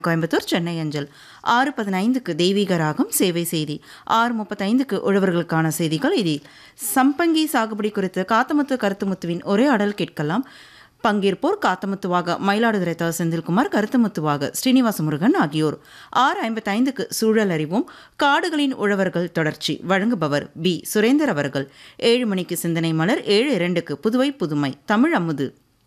கோயம்புத்தூர் சென்னை அஞ்சல் ஆறு பதினைந்துக்கு தெய்வீக ராகம் சேவை செய்தி ஆறு முப்பத்தைந்துக்கு உழவர்களுக்கான செய்திகள் இதில் சம்பங்கி சாகுபடி குறித்து காத்தமுத்து கருத்துமுத்துவின் ஒரே அடல் கேட்கலாம் பங்கேற்போர் காத்தமுத்துவாக மயிலாடுதுறை த செந்தில்குமார் கருத்துமுத்துவாக ஸ்ரீனிவாச முருகன் ஆகியோர் ஆறு ஐம்பத்தைந்துக்கு சூழல் அறிவோம் காடுகளின் உழவர்கள் தொடர்ச்சி வழங்குபவர் பி சுரேந்தர் அவர்கள் ஏழு மணிக்கு சிந்தனை மலர் ஏழு இரண்டுக்கு புதுவை புதுமை தமிழ் அமுது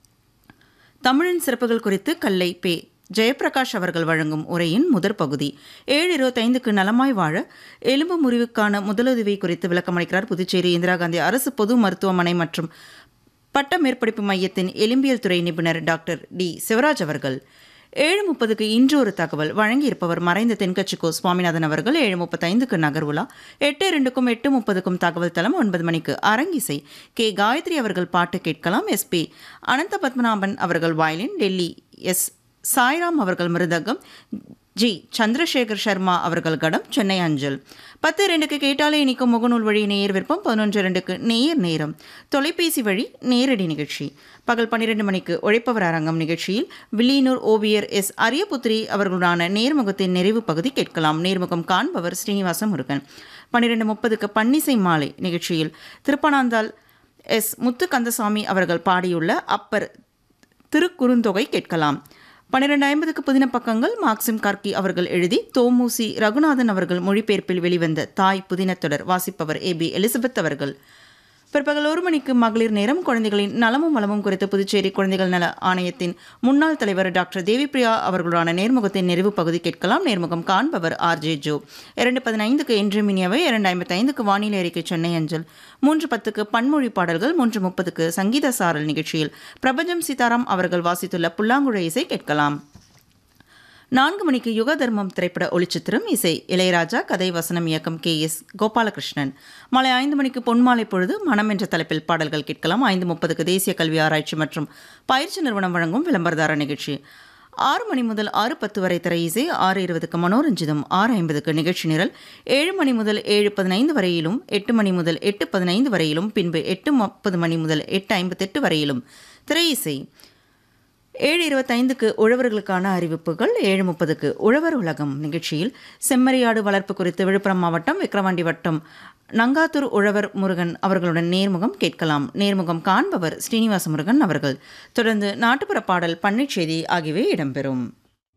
தமிழின் சிறப்புகள் குறித்து கல்லை பே ஜெயப்பிரகாஷ் அவர்கள் வழங்கும் உரையின் முதற் பகுதி ஏழு இருபத்தைந்துக்கு நலமாய் வாழ எலும்பு முறிவுக்கான முதலுதவி குறித்து விளக்கமளிக்கிறார் புதுச்சேரி இந்திரா காந்தி அரசு பொது மருத்துவமனை மற்றும் பட்ட மேற்படிப்பு மையத்தின் எலும்பியல் துறை நிபுணர் டாக்டர் டி சிவராஜ் அவர்கள் ஏழு முப்பதுக்கு இன்று ஒரு தகவல் வழங்கியிருப்பவர் மறைந்த தென்கட்சிக்கோ சுவாமிநாதன் அவர்கள் ஏழு முப்பத்தைந்துக்கு நகர்வுலா எட்டு இரண்டுக்கும் எட்டு முப்பதுக்கும் தகவல் தளம் ஒன்பது மணிக்கு அரங்கிசை கே காயத்ரி அவர்கள் பாட்டு கேட்கலாம் எஸ்பி அனந்த பத்மநாபன் அவர்கள் வயலின் டெல்லி எஸ் சாய்ராம் அவர்கள் மிருதகம் ஜி சந்திரசேகர் சர்மா அவர்கள் கடம் சென்னை அஞ்சல் பத்து ரெண்டுக்கு கேட்டாலே இனிக்கும் முகநூல் வழி நேயர் விருப்பம் பதினொன்று ரெண்டுக்கு நேயர் நேரம் தொலைபேசி வழி நேரடி நிகழ்ச்சி பகல் பன்னிரெண்டு மணிக்கு உழைப்பவர் அரங்கம் நிகழ்ச்சியில் வில்லியனூர் ஓவியர் எஸ் அரியபுத்திரி அவர்களுடான நேர்முகத்தின் நிறைவு பகுதி கேட்கலாம் நேர்முகம் காண்பவர் ஸ்ரீனிவாச முருகன் பன்னிரெண்டு முப்பதுக்கு பன்னிசை மாலை நிகழ்ச்சியில் திருப்பனாந்தால் எஸ் முத்து கந்தசாமி அவர்கள் பாடியுள்ள அப்பர் திருக்குறுந்தொகை கேட்கலாம் பன்னிரெண்டு ஐம்பதுக்கு புதின பக்கங்கள் மார்க்சிம் கார்கி அவர்கள் எழுதி தோமூசி ரகுநாதன் அவர்கள் மொழிபெயர்ப்பில் வெளிவந்த தாய் புதினத்தொடர் வாசிப்பவர் ஏ பி எலிசபெத் அவர்கள் பிற்பகல் ஒரு மணிக்கு மகளிர் நேரம் குழந்தைகளின் நலமும் வளமும் குறித்து புதுச்சேரி குழந்தைகள் நல ஆணையத்தின் முன்னாள் தலைவர் டாக்டர் தேவிப்பிரியா அவர்களுடான நேர்முகத்தின் நிறைவு பகுதி கேட்கலாம் நேர்முகம் காண்பவர் ஆர் ஜே ஜோ இரண்டு பதினைந்துக்கு என்று மினியவை இரண்டு ஐம்பத்தைந்துக்கு வானிலை அறிக்கை சென்னை அஞ்சல் மூன்று பத்துக்கு பன்மொழி பாடல்கள் மூன்று முப்பதுக்கு சங்கீத சாரல் நிகழ்ச்சியில் பிரபஞ்சம் சீதாராம் அவர்கள் வாசித்துள்ள புல்லாங்குழ இசை கேட்கலாம் நான்கு மணிக்கு யுக தர்மம் திரைப்பட ஒளிச்சித்திரம் இசை இளையராஜா கதை வசனம் இயக்கம் கே எஸ் கோபாலகிருஷ்ணன் மாலை ஐந்து மணிக்கு பொன்மாலை பொழுது மனம் என்ற தலைப்பில் பாடல்கள் கேட்கலாம் ஐந்து முப்பதுக்கு தேசிய கல்வி ஆராய்ச்சி மற்றும் பயிற்சி நிறுவனம் வழங்கும் விளம்பரதார நிகழ்ச்சி ஆறு மணி முதல் ஆறு பத்து வரை திரை இசை ஆறு இருபதுக்கு மனோரஞ்சிதம் ஆறு ஐம்பதுக்கு நிகழ்ச்சி நிரல் ஏழு மணி முதல் ஏழு பதினைந்து வரையிலும் எட்டு மணி முதல் எட்டு பதினைந்து வரையிலும் பின்பு எட்டு முப்பது மணி முதல் எட்டு ஐம்பத்தெட்டு வரையிலும் திரை இசை ஏழு இருபத்தைந்துக்கு உழவர்களுக்கான அறிவிப்புகள் ஏழு முப்பதுக்கு உழவர் உலகம் நிகழ்ச்சியில் செம்மறியாடு வளர்ப்பு குறித்து விழுப்புரம் மாவட்டம் விக்கிரவாண்டி வட்டம் நங்காத்தூர் உழவர் முருகன் அவர்களுடன் நேர்முகம் கேட்கலாம் நேர்முகம் காண்பவர் ஸ்ரீனிவாச முருகன் அவர்கள் தொடர்ந்து நாட்டுப்புற பாடல் பண்ணைச் செய்தி ஆகியவை இடம்பெறும்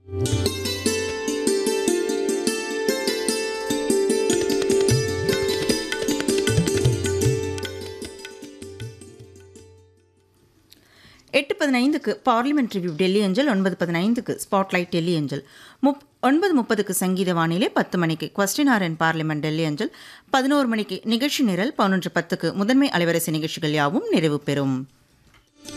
எட்டு பதினைந்துக்கு பார்லிமெண்ட் ரிவ்யூ டெல்லி அஞ்சல் ஒன்பது பதினைந்துக்கு ஸ்பாட்லைட் டெல்லி அஞ்சல் முப் ஒன்பது முப்பதுக்கு சங்கீத வானிலை பத்து மணிக்கு question hour in parliament Delhi அஞ்சல் பதினோரு மணிக்கு நிகழ்ச்சி நிரல் பதினொன்று பத்துக்கு முதன்மை அலைவரிசை நிகழ்ச்சிகள் யாவும் நிறைவு பெறும்